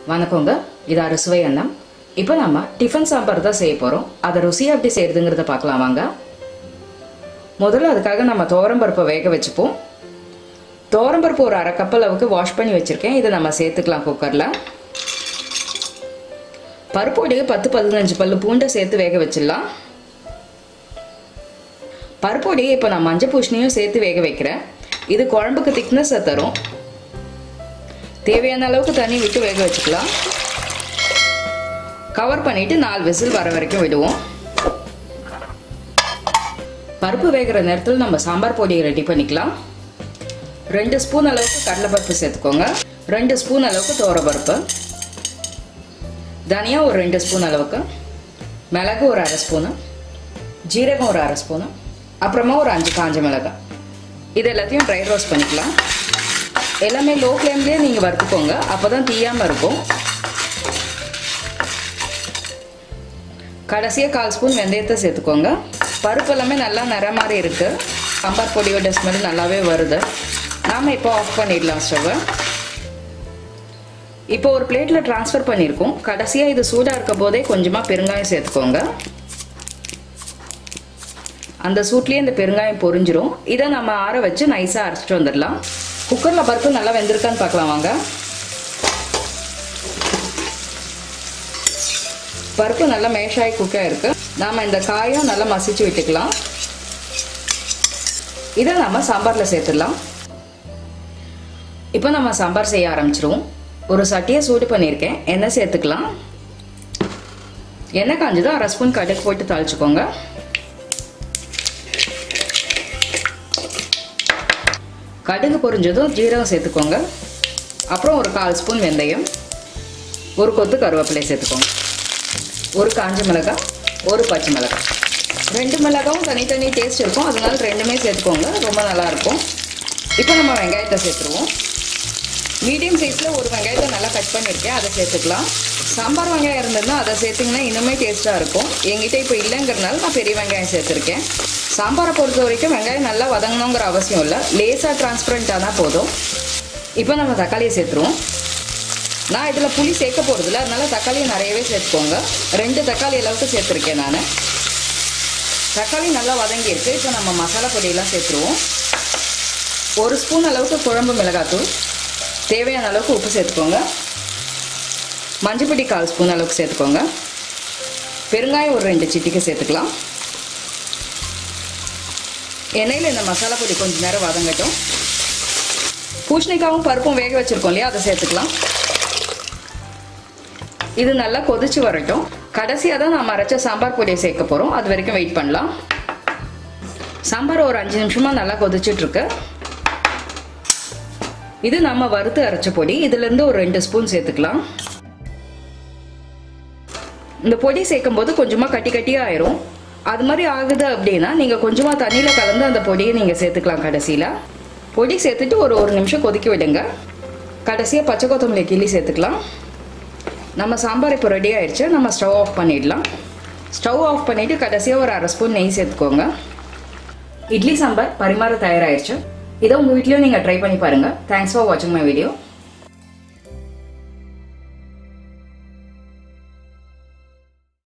வணக்கங்க இது அறுசுவை அன்னம் இப்போ நம்ம டிஃபன் சாம்பார் தான் செய்ய போகிறோம் அதை ருசியாக எப்படி செய்யறதுங்கிறத பார்க்கலாம் வாங்க முதல்ல அதுக்காக நம்ம துவரம்பருப்பை வேக வச்சுப்போம் துவரம்பருப்பு ஒரு அரை கப் அளவுக்கு வாஷ் பண்ணி வச்சுருக்கேன் இதை நம்ம சேர்த்துக்கலாம் குக்கரில் பருப்போடைய பத்து பதினஞ்சு பல்லு பூண்டை சேர்த்து வேக வச்சிடலாம் பருப்போடைய இப்போ நான் மஞ்சள் பூசணியும் சேர்த்து வேக வைக்கிறேன் இது குழம்புக்கு திக்னஸை தரும் தேவையான அளவுக்கு தண்ணி விட்டு வேக வச்சுக்கலாம் கவர் பண்ணிட்டு நாலு விசில் வர வரைக்கும் விடுவோம் பருப்பு வேகிற நேரத்தில் நம்ம சாம்பார் பொடியை ரெடி பண்ணிக்கலாம் ரெண்டு ஸ்பூன் அளவுக்கு கடலைப்பருப்பு சேர்த்துக்கோங்க ரெண்டு ஸ்பூன் அளவுக்கு பருப்பு தனியா ஒரு ரெண்டு ஸ்பூன் அளவுக்கு மிளகு ஒரு அரை ஸ்பூனு ஜீரகம் ஒரு அரை ஸ்பூனு அப்புறமா ஒரு அஞ்சு காஞ்ச மிளகாய் இது எல்லாத்தையும் ட்ரை ரோஸ்ட் பண்ணிக்கலாம் எல்லாமே லோ ஃப்ளேம்லேயே நீங்கள் வறுத்துக்கோங்க அப்போ தான் தீயாமல் இருக்கும் கடைசியாக கால் ஸ்பூன் வெந்தயத்தை சேர்த்துக்கோங்க பருப்பு எல்லாமே நல்லா நிற மாதிரி இருக்குது சாம்பார் பொடியோட ஸ்மெல் நல்லாவே வருது நாம் இப்போ ஆஃப் பண்ணிடலாம் ஸ்டவ்வை இப்போ ஒரு பிளேட்டில் ட்ரான்ஸ்ஃபர் பண்ணியிருக்கோம் கடைசியாக இது சூடாக இருக்க போதே கொஞ்சமாக பெருங்காயம் சேர்த்துக்கோங்க அந்த சூட்லேயே இந்த பெருங்காயம் பொரிஞ்சிரும் இதை நம்ம ஆற வச்சு நைஸாக அரைச்சிட்டு வந்துடலாம் குக்கரில் பருப்பு நல்லா வெந்திருக்கான்னு பார்க்கலாம் வாங்க பருப்பு நல்லா மேஷாகி குக்காக இருக்கு நாம் இந்த காயும் நல்லா மசிச்சு விட்டுக்கலாம் இதை நம்ம சாம்பாரில் சேர்த்துடலாம் இப்போ நம்ம சாம்பார் செய்ய ஆரம்பிச்சிருவோம் ஒரு சட்டியை சூடு பண்ணியிருக்கேன் எண்ணெய் சேர்த்துக்கலாம் எண்ணெய் காஞ்சதும் அரை ஸ்பூன் கடுகு போட்டு தாளிச்சுக்கோங்க கடுகு பொரிஞ்சதும் ஜீரகம் சேர்த்துக்கோங்க அப்புறம் ஒரு கால் ஸ்பூன் வெந்தயம் ஒரு கொத்து கருவேப்பிலை சேர்த்துக்கோங்க ஒரு காஞ்ச மிளகாய் ஒரு பச்சை மிளகாய் ரெண்டு மிளகாவும் தனித்தனி டேஸ்ட் இருக்கும் அதனால ரெண்டுமே சேர்த்துக்கோங்க ரொம்ப நல்லாயிருக்கும் இப்போ நம்ம வெங்காயத்தை சேர்த்துருவோம் மீடியம் சைஸில் ஒரு வெங்காயத்தை நல்லா கட் பண்ணியிருக்கேன் அதை சேர்த்துக்கலாம் சாம்பார் வெங்காயம் இருந்ததுன்னா அதை சேர்த்திங்கன்னா இன்னுமே டேஸ்ட்டாக இருக்கும் என்கிட்ட இப்போ இல்லைங்கிறனால நான் பெரிய வெங்காயம் சேர்த்துருக்கேன் சாம்பாரை பொறுத்த வரைக்கும் வெங்காயம் நல்லா வதங்கணுங்கிற அவசியம் இல்லை லேசாக டிரான்ஸ்பரண்ட் ஆனால் போதும் இப்போ நம்ம தக்காளியை சேர்த்துருவோம் நான் இதில் புளி சேர்க்க போகிறதில்ல அதனால தக்காளியை நிறையவே சேர்த்துக்கோங்க ரெண்டு தக்காளி அளவுக்கு சேர்த்துருக்கேன் நான் தக்காளி நல்லா வதங்கியிருக்கு இப்போ நம்ம மசாலா பொடியெல்லாம் சேர்த்துருவோம் ஒரு ஸ்பூன் அளவுக்கு குழம்பு மிளகாத்தூள் தேவையான அளவுக்கு உப்பு சேர்த்துக்கோங்க மஞ்சப்பொடி கால் ஸ்பூன் அளவுக்கு சேர்த்துக்கோங்க பெருங்காயம் ஒரு ரெண்டு சிட்டிக்கு சேர்த்துக்கலாம் எண்ணெயில் இந்த மசாலா பொடி கொஞ்சம் நேரம் வதங்கட்டும் பூஷணிக்காவும் பருப்பும் வேக வச்சுருக்கோம் இல்லையா அதை சேர்த்துக்கலாம் இது நல்லா கொதிச்சு வரட்டும் கடைசியாக தான் நம்ம அரைச்ச சாம்பார் பொடியை சேர்க்க போகிறோம் அது வரைக்கும் வெயிட் பண்ணலாம் சாம்பார் ஒரு அஞ்சு நிமிஷமாக நல்லா கொதிச்சுட்ருக்கு இது நம்ம வறுத்து அரைச்ச பொடி இதுலேருந்து ஒரு ரெண்டு ஸ்பூன் சேர்த்துக்கலாம் இந்த பொடி சேர்க்கும் போது கொஞ்சமாக கட்டி கட்டியாக ஆயிரும் அது மாதிரி ஆகுது அப்படின்னா நீங்கள் கொஞ்சமாக தண்ணியில் கலந்து அந்த பொடியை நீங்கள் சேர்த்துக்கலாம் கடைசியில் பொடி சேர்த்துட்டு ஒரு ஒரு நிமிஷம் கொதிக்க விடுங்க கடைசியாக பச்சை கொத்தமல்லி கிள்ளி சேர்த்துக்கலாம் நம்ம சாம்பார் இப்போ ரெடி ஆயிடுச்சு நம்ம ஸ்டவ் ஆஃப் பண்ணிடலாம் ஸ்டவ் ஆஃப் பண்ணிவிட்டு கடைசியாக ஒரு அரை ஸ்பூன் நெய் சேர்த்துக்கோங்க இட்லி சாம்பார் பரிமாற தயாராகிடுச்சு இதை உங்கள் வீட்லேயும் நீங்கள் ட்ரை பண்ணி பாருங்கள் தேங்க்ஸ் ஃபார் வாட்சிங் மை வீடியோ